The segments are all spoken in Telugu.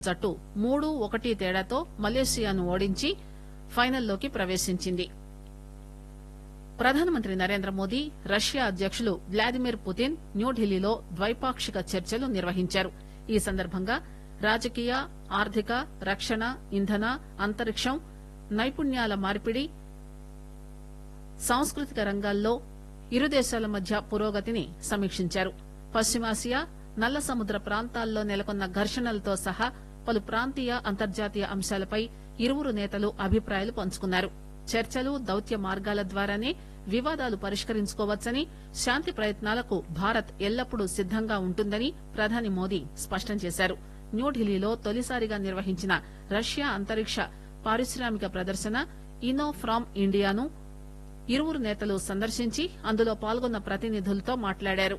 జట్టు మూడు ఒకటి తేడాతో మలేషియాను ఓడించి ఫైనల్లోకి ప్రవేశించింది ప్రధానమంత్రి నరేంద్ర మోదీ రష్యా అధ్యకులు వ్లాదిమిర్ పుతిన్ న్యూఢిల్లీలో ద్వైపాక్షిక చర్చలు నిర్వహించారు ఈ సందర్భంగా రాజకీయ ఆర్థిక రక్షణ ఇంధన అంతరిక్షం నైపుణ్యాల మార్పిడి సాంస్కృతిక రంగాల్లో ఇరు దేశాల మధ్య పురోగతిని సమీక్షించారు పశ్చిమాసియా నల్ల సముద్ర ప్రాంతాల్లో నెలకొన్న ఘర్షణలతో సహా పలు ప్రాంతీయ అంతర్జాతీయ అంశాలపై ఇరువురు నేతలు అభిప్రాయాలు పంచుకున్నారు చర్చలు దౌత్య మార్గాల ద్వారానే వివాదాలు పరిష్కరించుకోవచ్చని శాంతి ప్రయత్నాలకు భారత్ ఎల్లప్పుడూ సిద్దంగా ఉంటుందని ప్రధాని మోదీ స్పష్టం చేశారు న్యూఢిల్లీలో తొలిసారిగా నిర్వహించిన రష్యా అంతరిక్ష పారిశ్రామిక ప్రదర్శన ఇనో ఫ్రామ్ ఇండియాను ఇరువురు నేతలు సందర్శించి అందులో పాల్గొన్న ప్రతినిధులతో మాట్లాడారు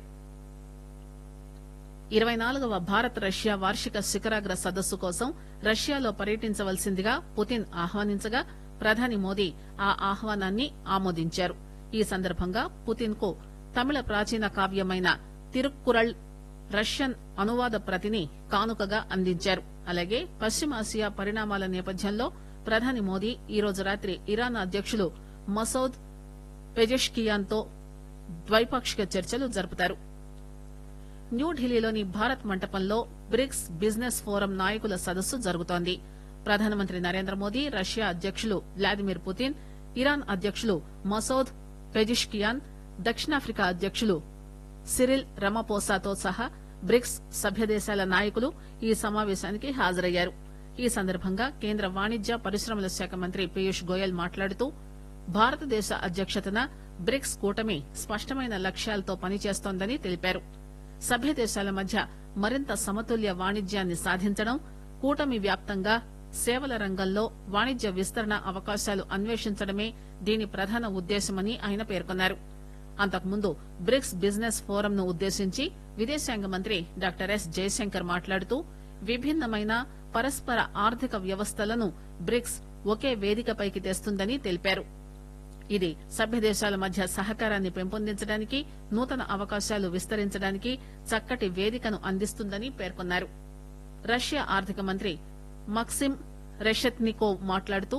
ఇరవై నాలుగవ భారత్ రష్యా వార్షిక శిఖరాగ్ర సదస్సు కోసం రష్యాలో పర్యటించవలసిందిగా పుతిన్ ఆహ్వానించగా ప్రధాని మోదీ ఆ ఆహ్వానాన్ని ఆమోదించారు ఈ సందర్భంగా పుతిన్ కు తమిళ ప్రాచీన కావ్యమైన తిరుక్కురళ్ రష్యన్ అనువాద ప్రతిని కానుకగా అందించారు అలాగే పశ్చిమాసియా పరిణామాల నేపథ్యంలో ప్రధాని మోదీ ఈరోజు రాత్రి ఇరాన్ అధ్యకులు మసౌద్ పెజెష్కియాన్ తో ద్వైపాక్షిక చర్చలు జరుపుతారు న్యూఢిల్లీలోని భారత్ మంటపంలో బ్రిక్స్ బిజినెస్ ఫోరం నాయకుల సదస్సు జరుగుతోంది ప్రధానమంత్రి నరేంద్ర మోదీ రష్యా అధ్యకులు వ్లాదిమిర్ పుతిన్ ఇరాన్ అధ్యకులు మసౌద్ పెజిష్కియాన్ దక్షిణాఫ్రికా అధ్యకులు సిరిల్ రమపోసాతో సహా బ్రిక్స్ సభ్యదేశాల నాయకులు ఈ సమావేశానికి హాజరయ్యారు ఈ సందర్భంగా కేంద్ర వాణిజ్య పరిశ్రమల శాఖ మంత్రి పీయూష్ గోయల్ మాట్లాడుతూ భారతదేశ అధ్యక్షతన బ్రిక్స్ కూటమి స్పష్టమైన లక్ష్యాలతో పనిచేస్తోందని తెలిపారు సభ్య దేశాల మధ్య మరింత సమతుల్య వాణిజ్యాన్ని సాధించడం కూటమి వ్యాప్తంగా సేవల రంగంలో వాణిజ్య విస్తరణ అవకాశాలు అన్వేషించడమే దీని ప్రధాన ఉద్దేశమని ఆయన పేర్కొన్నారు అంతకుముందు బ్రిక్స్ బిజినెస్ ఫోరం ను ఉద్దేశించి విదేశాంగ మంత్రి డాక్టర్ ఎస్ జయశంకర్ మాట్లాడుతూ విభిన్నమైన పరస్పర ఆర్థిక వ్యవస్థలను బ్రిక్స్ ఒకే వేదికపైకి తెస్తుందని తెలిపారు ఇది సభ్య దేశాల మధ్య సహకారాన్ని పెంపొందించడానికి నూతన అవకాశాలు విస్తరించడానికి చక్కటి వేదికను అందిస్తుందని పేర్కొన్నారు రష్యా ఆర్థిక మంత్రి మక్సిమ్ రెషెత్నికోవ్ మాట్లాడుతూ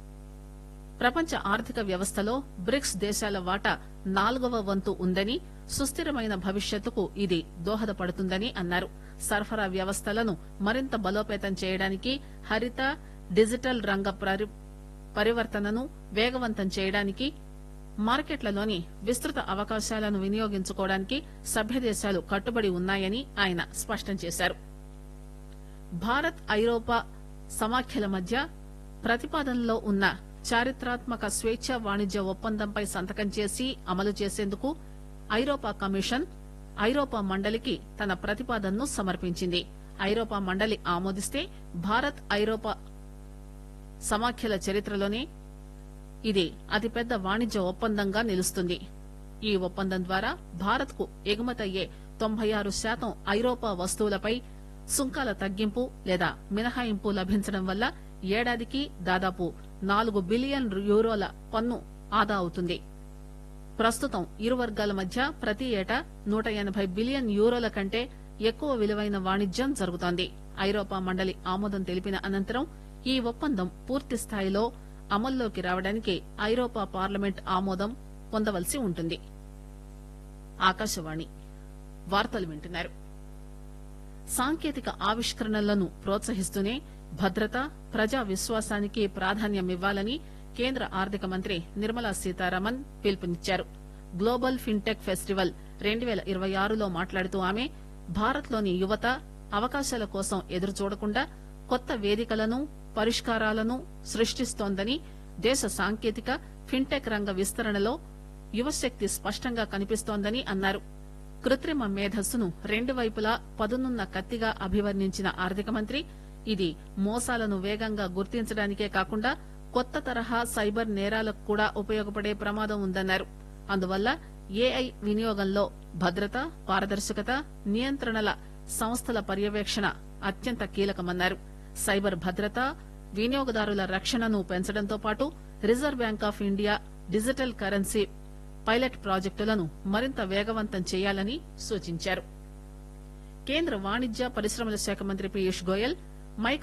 ప్రపంచ ఆర్థిక వ్యవస్థలో బ్రిక్స్ దేశాల వాటా నాలుగవ వంతు ఉందని సుస్థిరమైన భవిష్యత్తుకు ఇది దోహదపడుతుందని అన్నారు సరఫరా వ్యవస్థలను మరింత బలోపేతం చేయడానికి హరిత డిజిటల్ రంగ పరి- పరివర్తనను వేగవంతం చేయడానికి మార్కెట్లలోని విస్తృత అవకాశాలను వినియోగించుకోవడానికి సభ్య దేశాలు కట్టుబడి ఉన్నాయని ఆయన స్పష్టం చేశారు భారత్ ఐరోపా సమాఖ్యల మధ్య ప్రతిపాదనలో ఉన్న చారిత్రాత్మక స్వేచ్ఛ వాణిజ్య ఒప్పందంపై సంతకం చేసి అమలు చేసేందుకు ఐరోపా కమిషన్ ఐరోపా మండలికి తన ప్రతిపాదనను సమర్పించింది ఐరోపా మండలి ఆమోదిస్తే భారత్ ఐరోపా సమాఖ్యల చరిత్రలోనే ఇది అతిపెద్ద వాణిజ్య ఒప్పందంగా నిలుస్తుంది ఈ ఒప్పందం ద్వారా భారత్ కు ఎగుమతయ్యే తొంభై ఆరు శాతం ఐరోపా వస్తువులపై సుంకాల తగ్గింపు లేదా మినహాయింపు లభించడం వల్ల ఏడాదికి దాదాపు నాలుగు బిలియన్ యూరోల పన్ను ఆదా అవుతుంది ప్రస్తుతం ఇరు వర్గాల మధ్య ప్రతి ఏటా నూట ఎనబై బిలియన్ యూరోల కంటే ఎక్కువ విలువైన వాణిజ్యం జరుగుతోంది ఐరోపా మండలి ఆమోదం తెలిపిన అనంతరం ఈ ఒప్పందం పూర్తి స్థాయిలో అమల్లోకి రావడానికి ఐరోపా పార్లమెంట్ ఆమోదం పొందవలసి ఉంటుంది ఆకాశవాణి వార్తలు వింటున్నారు సాంకేతిక ఆవిష్కరణలను ప్రోత్సహిస్తూనే భద్రత ప్రజా విశ్వాసానికి ప్రాధాన్యమివ్వాలని కేంద్ర ఆర్థిక మంత్రి నిర్మలా సీతారామన్ పిలుపునిచ్చారు గ్లోబల్ ఫిన్టెక్ ఫెస్టివల్ రెండు పేల ఇరవై ఆరులో మాట్లాడుతూ ఆమె భారత్ లోని యువత అవకాశాల కోసం ఎదురు చూడకుండా కొత్త వేదికలను పరిష్కారాలను సృష్టిస్తోందని దేశ సాంకేతిక ఫిన్టెక్ రంగ విస్తరణలో యువశక్తి స్పష్టంగా కనిపిస్తోందని అన్నారు కృత్రిమ మేధస్సును రెండు వైపులా పదునున్న కత్తిగా అభివర్ణించిన ఆర్థిక మంత్రి ఇది మోసాలను వేగంగా గుర్తించడానికే కాకుండా కొత్త తరహా సైబర్ నేరాలకు కూడా ఉపయోగపడే ప్రమాదం ఉందన్నారు అందువల్ల ఏఐ వినియోగంలో భద్రత పారదర్శకత నియంత్రణల సంస్థల పర్యవేక్షణ అత్యంత కీలకమన్నారు సైబర్ భద్రత వినియోగదారుల రక్షణను పెంచడంతో పాటు reserve bank of India digital currency pilot ప్రాజెక్టులను మరింత వేగవంతం చేయాలని సూచించారు కేంద్ర వాణిజ్య పరిశ్రమల శాఖ మంత్రి పీయూష్ గోయల్